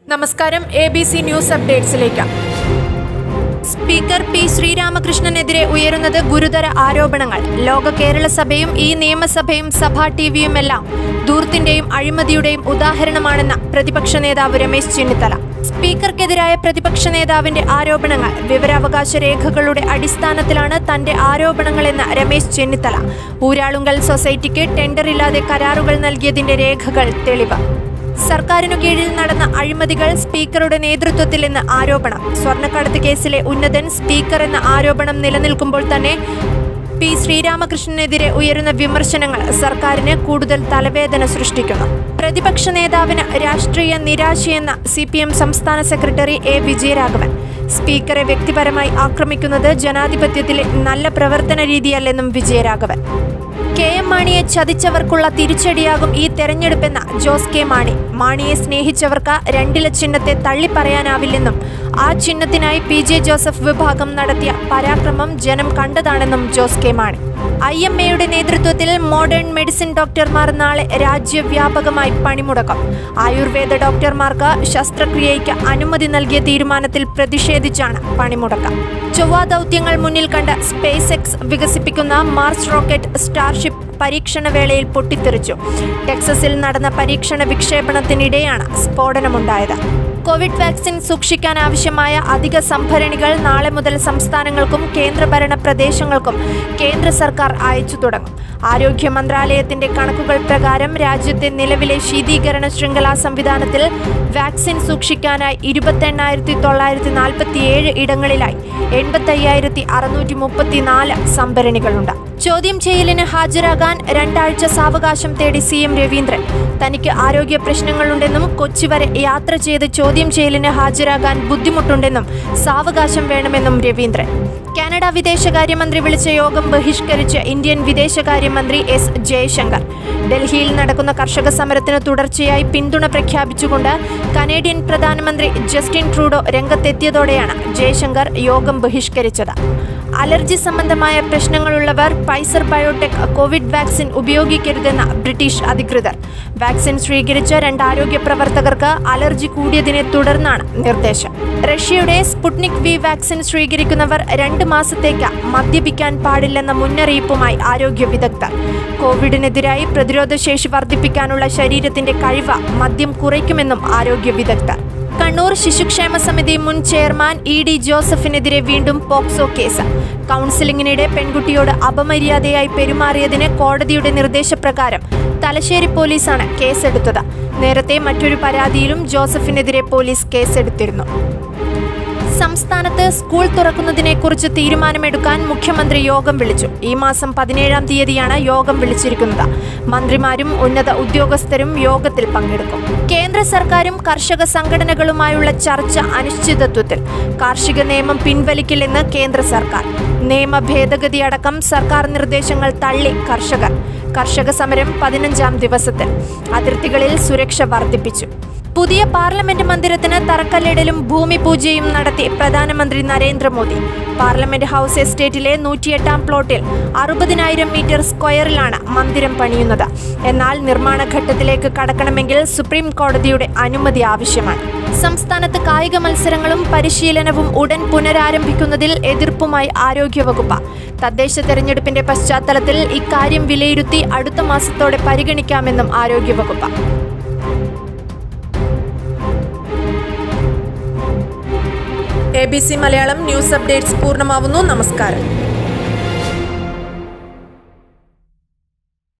നമസ്കാരം A B C news അപ്ഡേറ്റ്സിലേക്ക് speaker P ശ്രീരാമകൃഷ്ണനെതിരെ ഉയരുന്നത് ഗുരുതര ആരോപണങ്ങൾ ലോക കേരള സഭയും ഈ നിയമസഭയും സഭാ ടിവിയുമെല്ലാം ദൂർത്തിന്റെയും അഴിമതിയുടെയും ഉദാഹരണമാണെന്ന പ്രതിപക്ഷ നേതാവ് രമേശ് ചെന്നിത്തല സ്പീക്കർക്കെതിരായ പ്രതിപക്ഷ നേതാവിന്റെ ആരോപണങ്ങൾ വിവരാവകാശ രേഖകളുടെ അടിസ്ഥാനത്തിലാണ് തന്റെ ആരോപണങ്ങളെന്ന് രമേശ് ചെന്നിത്തല ഊരാളുങ്കൽ സൊസൈറ്റിക്ക് ടെൻഡറില്ലാതെ കരാറുകൾ നൽകിയതിന്റെ രേഖകൾ തെളിവ് സർക്കാരിനു കീഴിൽ നടന്ന അഴിമതികൾ സ്പീക്കറുടെ നേതൃത്വത്തിലെന്ന് ആരോപണം സ്വർണ്ണക്കടത്ത് കേസിലെ ഉന്നതൻ സ്പീക്കർ എന്ന ആരോപണം നിലനിൽക്കുമ്പോൾ തന്നെ പി ശ്രീരാമകൃഷ്ണനെതിരെ ഉയരുന്ന വിമർശനങ്ങൾ സർക്കാരിന് കൂടുതൽ തലവേദന സൃഷ്ടിക്കുന്നു പ്രതിപക്ഷ നേതാവിന് രാഷ്ട്രീയ നിരാശയെന്ന സി പി എം സംസ്ഥാന സെക്രട്ടറി എ വിജയരാഘവൻ സ്പീക്കറെ വ്യക്തിപരമായി ആക്രമിക്കുന്നത് ജനാധിപത്യത്തിലെ നല്ല പ്രവർത്തന രീതിയല്ലെന്നും വിജയരാഘവൻ കെ എം മാണിയെ ചതിച്ചവർക്കുള്ള തിരിച്ചടിയാകും ഈ തെരഞ്ഞെടുപ്പെന്ന ജോസ് കെ മാണി മാണിയെ സ്നേഹിച്ചവർക്ക് രണ്ടില ചിഹ്നത്തെ തള്ളിപ്പറയാനാവില്ലെന്നും ആ ചിഹ്നത്തിനായി പി ജെ ജോസഫ് വിഭാഗം നടത്തിയ പരാക്രമം ജനം കണ്ടതാണെന്നും Jose K Mani I M എയുടെ നേതൃത്വത്തിൽ മോഡേൺ മെഡിസിൻ ഡോക്ടർമാർ നാളെ രാജ്യവ്യാപകമായി പണിമുടക്കും ആയുർവേദ ഡോക്ടർമാർക്ക് ശസ്ത്രക്രിയയ്ക്ക് അനുമതി നൽകിയ തീരുമാനത്തിൽ പ്രതിഷേധിച്ചാണ് പണിമുടക്കം ചൊവ്വ ദൗത്യങ്ങൾ മുന്നിൽ കണ്ട സ്പേസ് എക്സ് വികസിപ്പിക്കുന്ന മാർസ് റോക്കറ്റ് സ്റ്റാർഷിപ്പ് പരീക്ഷണ വേളയിൽ പൊട്ടിത്തെറിച്ചു ടെക്സസിൽ നടന്ന പരീക്ഷണ വിക്ഷേപണത്തിനിടെയാണ് സ്ഫോടനമുണ്ടായത് കോവിഡ് വാക്സിൻ സൂക്ഷിക്കാൻ ആവശ്യമായ അധിക സംഭരണികൾ നാളെ മുതൽ സംസ്ഥാനങ്ങൾക്കും കേന്ദ്രഭരണ പ്രദേശങ്ങൾക്കും കേന്ദ്ര സർക്കാർ അയച്ചു തുടങ്ങും ആരോഗ്യ മന്ത്രാലയത്തിന്റെ കണക്കുകൾ പ്രകാരം രാജ്യത്തെ നിലവിലെ ശീതീകരണ ശൃംഖലാ സംവിധാനത്തിൽ വാക്സിൻ സൂക്ഷിക്കാനായി ഇരുപത്തെണ്ണായിരത്തി തൊള്ളായിരത്തി നാൽപ്പത്തിയേഴ് ഇടങ്ങളിലായി എൺപത്തയ്യായിരത്തി അറുന്നൂറ്റി മുപ്പത്തിനാല് സംഭരണികളുണ്ട് ചോദ്യം ചെയ്യലിന് ഹാജരാകാൻ രണ്ടാഴ്ച സാവകാശം തേടി സി എം രവീന്ദ്രൻ തനിക്ക് ആരോഗ്യ പ്രശ്നങ്ങളുണ്ടെന്നും കൊച്ചി വരെ യാത്ര ചെയ്ത് ചോദ്യം ചെയ്യലിന് ഹാജരാകാൻ ബുദ്ധിമുട്ടുണ്ടെന്നും സാവകാശം വേണമെന്നും രവീന്ദ്രൻ കാനഡ വിദേശകാര്യമന്ത്രി വിളിച്ച യോഗം ബഹിഷ്കരിച്ച് ഇന്ത്യൻ വിദേശകാര്യമന്ത്രി എസ് ജയശങ്കർ ഡൽഹിയിൽ നടക്കുന്ന കർഷക സമരത്തിന് തുടർച്ചയായി പിന്തുണ പ്രഖ്യാപിച്ചുകൊണ്ട് കനേഡിയൻ പ്രധാനമന്ത്രി ജസ്റ്റിൻ ട്രൂഡോ രംഗത്തെത്തിയതോടെയാണ് ജയശങ്കർ യോഗം ബഹിഷ്കരിച്ചത് അലർജി സംബന്ധമായ പ്രശ്നങ്ങളുള്ളവർ ഫൈസർ ബയോടെക് കോവിഡ് വാക്സിൻ ഉപയോഗിക്കരുതെന്ന ബ്രിട്ടീഷ് അധികൃതർ വാക്സിൻ സ്വീകരിച്ച രണ്ട് ആരോഗ്യ പ്രവർത്തകർക്ക് അലർജി കൂടിയതിനെ തുടർന്നാണ് നിർദ്ദേശം റഷ്യയുടെ സ്പുട്നിക് വി വാക്സിൻ സ്വീകരിക്കുന്നവർ രണ്ട് മാസത്തേക്ക് മദ്യപിക്കാൻ പാടില്ലെന്ന മുന്നറിയിപ്പുമായി ആരോഗ്യ വിദഗ്ധർ കോവിഡിനെതിരായി പ്രതിരോധശേഷി വർദ്ധിപ്പിക്കാനുള്ള ശരീരത്തിന്റെ കഴിവ് മദ്യം കുറയ്ക്കുമെന്നും ആരോഗ്യ വിദഗ്ധർ കണ്ണൂർ ശിശുക്ഷേമ സമിതി മുൻ ചെയർമാൻ ഇ ഡി ജോസഫിനെതിരെ വീണ്ടും പോക്സോ കേസ് കൗൺസിലിംഗിനിടെ പെൺകുട്ടിയോട് അപമര്യാദയായി പെരുമാറിയതിന് കോടതിയുടെ നിർദ്ദേശപ്രകാരം തലശ്ശേരി പോലീസാണ് കേസെടുത്തത് നേരത്തെ മറ്റൊരു പരാതിയിലും ജോസഫിനെതിരെ പോലീസ് കേസെടുത്തിരുന്നു സംസ്ഥാനത്ത് സ്കൂൾ തുറക്കുന്നതിനെക്കുറിച്ച് തീരുമാനമെടുക്കാൻ മുഖ്യമന്ത്രി യോഗം വിളിച്ചു ഈ മാസം പതിനേഴാം തീയതിയാണ് യോഗം വിളിച്ചിരിക്കുന്നത് മന്ത്രിമാരും ഉന്നത ഉദ്യോഗസ്ഥരും യോഗത്തിൽ പങ്കെടുക്കും കേന്ദ്ര സർക്കാരും കർഷക സംഘടനകളുമായുള്ള ചർച്ച അനിശ്ചിതത്വത്തിൽ കാർഷിക നിയമം പിൻവലിക്കില്ലെന്ന് കേന്ദ്ര സർക്കാർ നിയമ ഭേദഗതി അടക്കം സർക്കാർ നിർദ്ദേശങ്ങൾ തള്ളി കർഷകർ കർഷക സമരം പതിനഞ്ചാം ദിവസത്തിൽ അതിർത്തികളിൽ സുരക്ഷ വർദ്ധിപ്പിച്ചു പുതിയ പാർലമെന്റ് മന്ദിരത്തിന് തറക്കല്ലിടലും ഭൂമി പൂജയും നടത്തി പ്രധാനമന്ത്രി നരേന്ദ്രമോദി പാർലമെന്റ് ഹൗസ് എസ്റ്റേറ്റിലെ നൂറ്റിയെട്ടാം പ്ലോട്ടിൽ അറുപതിനായിരം മീറ്റർ സ്ക്വയറിലാണ് മന്ദിരം പണിയുന്നത് എന്നാൽ നിർമ്മാണ ഘട്ടത്തിലേക്ക് കടക്കണമെങ്കിൽ സുപ്രീം കോടതിയുടെ അനുമതി ആവശ്യമാണ് സംസ്ഥാനത്ത് കായിക മത്സരങ്ങളും പരിശീലനവും ഉടൻ പുനരാരംഭിക്കുന്നതിൽ എതിർപ്പുമായി ആരോഗ്യവകുപ്പ് തദ്ദേശ തെരഞ്ഞെടുപ്പിന്റെ പശ്ചാത്തലത്തിൽ ഇക്കാര്യം വിലയിരുത്തി അടുത്ത മാസത്തോടെ പരിഗണിക്കാമെന്നും ആരോഗ്യവകുപ്പ് A B C Malayalam news updates പൂർണ്ണമാവുന്നു നമസ്കാരം